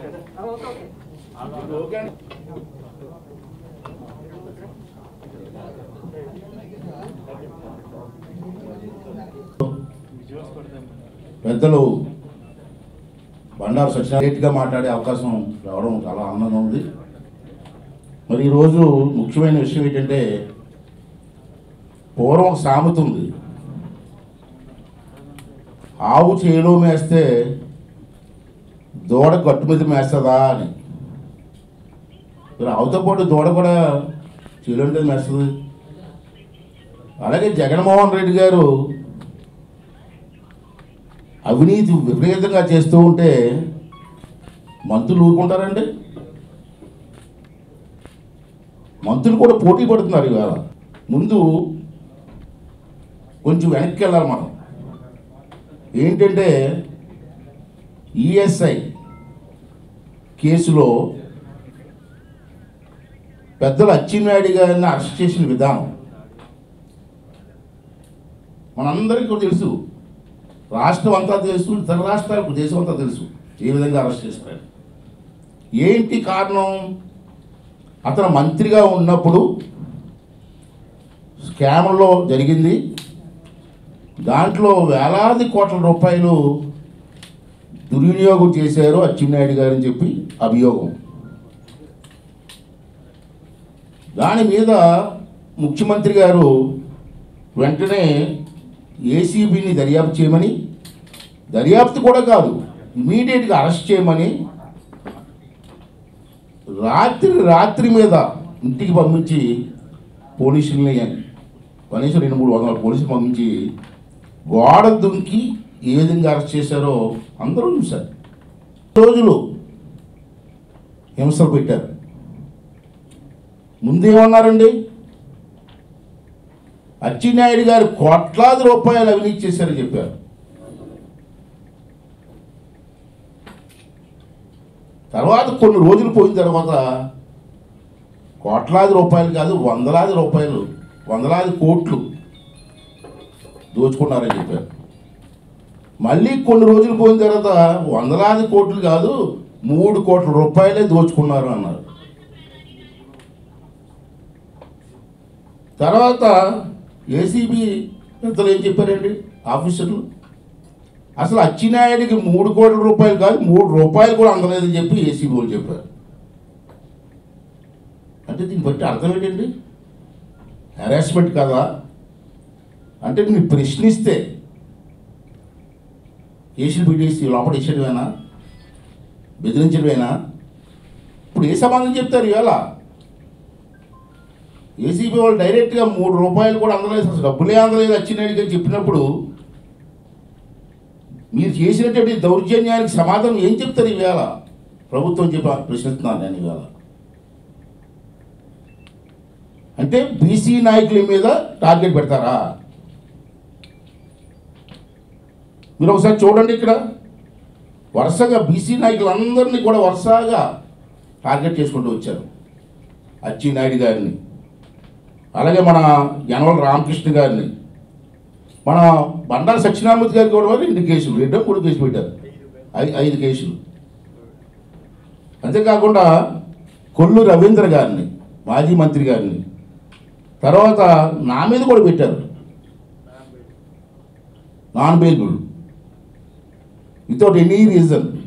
పెద్దలు బండారు సత్యనారాయణగా మాట్లాడే అవకాశం రావడం చాలా ఆనందంగా ఉంది మరి ఈరోజు ముఖ్యమైన విషయం ఏంటంటే పూర్వం ఒక సామెత ఉంది ఆవు చేలో మేస్తే దూడ గట్టు మీద మేస్తుందా అని మరి ఆవుతో పాటు దూడ కూడా చేలో మీద మేస్తుంది అలాగే జగన్మోహన్ రెడ్డి గారు అవినీతి విపరీతంగా చేస్తూ ఉంటే మంత్రులు ఊరుకుంటారండి మంత్రులు కూడా పోటీ పడుతున్నారు ఇవాళ ముందు కొంచెం వెనక్కి వెళ్ళాలి మనం ఏంటంటే ఈఎస్ఐ కేసులో పెద్దలు అచ్చెన్నాయుడు గారిని అరెస్ట్ చేసిన విధానం మనందరికీ కూడా తెలుసు రాష్ట్రం అంతా తెలుసు ఇతర రాష్ట్రాలకు దేశం అంతా తెలుసు ఏ విధంగా అరెస్ట్ చేస్తారు ఏంటి కారణం అతను మంత్రిగా ఉన్నప్పుడు స్కామ్లో జరిగింది దాంట్లో వేలాది కోట్ల రూపాయలు దుర్వినియోగం చేశారు అచ్చెన్నాయుడు గారు అని చెప్పి అభియోగం దాని మీద ముఖ్యమంత్రి గారు వెంటనే ఏసీబీని దర్యాప్తు చేయమని దర్యాప్తు కూడా కాదు ఇమీడియట్గా అరెస్ట్ చేయమని రాత్రి రాత్రి మీద ఇంటికి పంపించి పోలీసుల్ని కనీసం రెండు మూడు వందల పోలీసులు పంపించి గోడ దుంకి ఏ విధంగా అరెస్ట్ చేశారో అందరూ చూశారు రోజులు హింసలు పెట్టారు ముందేమన్నారండి అచ్చెన్నాయుడు గారు కోట్లాది రూపాయలు అవినీతి చేశారని చెప్పారు తర్వాత కొన్ని రోజులు పోయిన తర్వాత కోట్లాది రూపాయలు కాదు వందలాది రూపాయలు వందలాది కోట్లు దోచుకున్నారని చెప్పారు మళ్ళీ కొన్ని రోజులు పోయిన తర్వాత వందలాది కోట్లు కాదు మూడు కోట్ల రూపాయలే దోచుకున్నారు అన్నారు తర్వాత ఏసీబీ పెద్దలు ఏం చెప్పారండి ఆఫీసర్లు అసలు అచ్చినాయుడికి మూడు కోట్ల రూపాయలు కాదు మూడు రూపాయలు కూడా అందలేదని చెప్పి ఏసీబీ వాళ్ళు చెప్పారు అంటే దీన్ని బట్టి అర్థం ఏంటండి హెరాస్మెంట్ కదా అంటే నేను ప్రశ్నిస్తే కేసులు పెట్టేసి లోపల ఇచ్చేయడమేనా బెదిరించడమేనా ఇప్పుడు ఏ సమాధానం చెప్తారు ఇవాళ ఏసీబీ వాళ్ళు డైరెక్ట్గా మూడు రూపాయలు కూడా అందలేదు అసలు డబ్బులే అందలేదు వచ్చినాడు అని చెప్పినప్పుడు మీరు చేసినటువంటి దౌర్జన్యానికి సమాధానం ఏం చెప్తారు ఇవాళ ప్రభుత్వం చెప్ప ప్రశ్నిస్తున్నాను నేను ఇవాళ అంటే బీసీ నాయకుల మీద టార్గెట్ పెడతారా మీరు ఒకసారి చూడండి ఇక్కడ వరుసగా బీసీ నాయకులందరినీ కూడా వరుసగా టార్గెట్ చేసుకుంటూ వచ్చారు అచ్చెన్నాయుడు గారిని అలాగే మన యనవల రామకృష్ణ గారిని మన బండారు సత్యనారాయణ గారికి కూడా రెండు కేసులు రెండో మూడు కేసులు పెట్టారు ఐ- ఐదు కేసులు అంతేకాకుండా కొల్లు రవీంద్ర గారిని మాజీ మంత్రి గారిని తర్వాత నా మీద కూడా పెట్టారు non bailable without any reason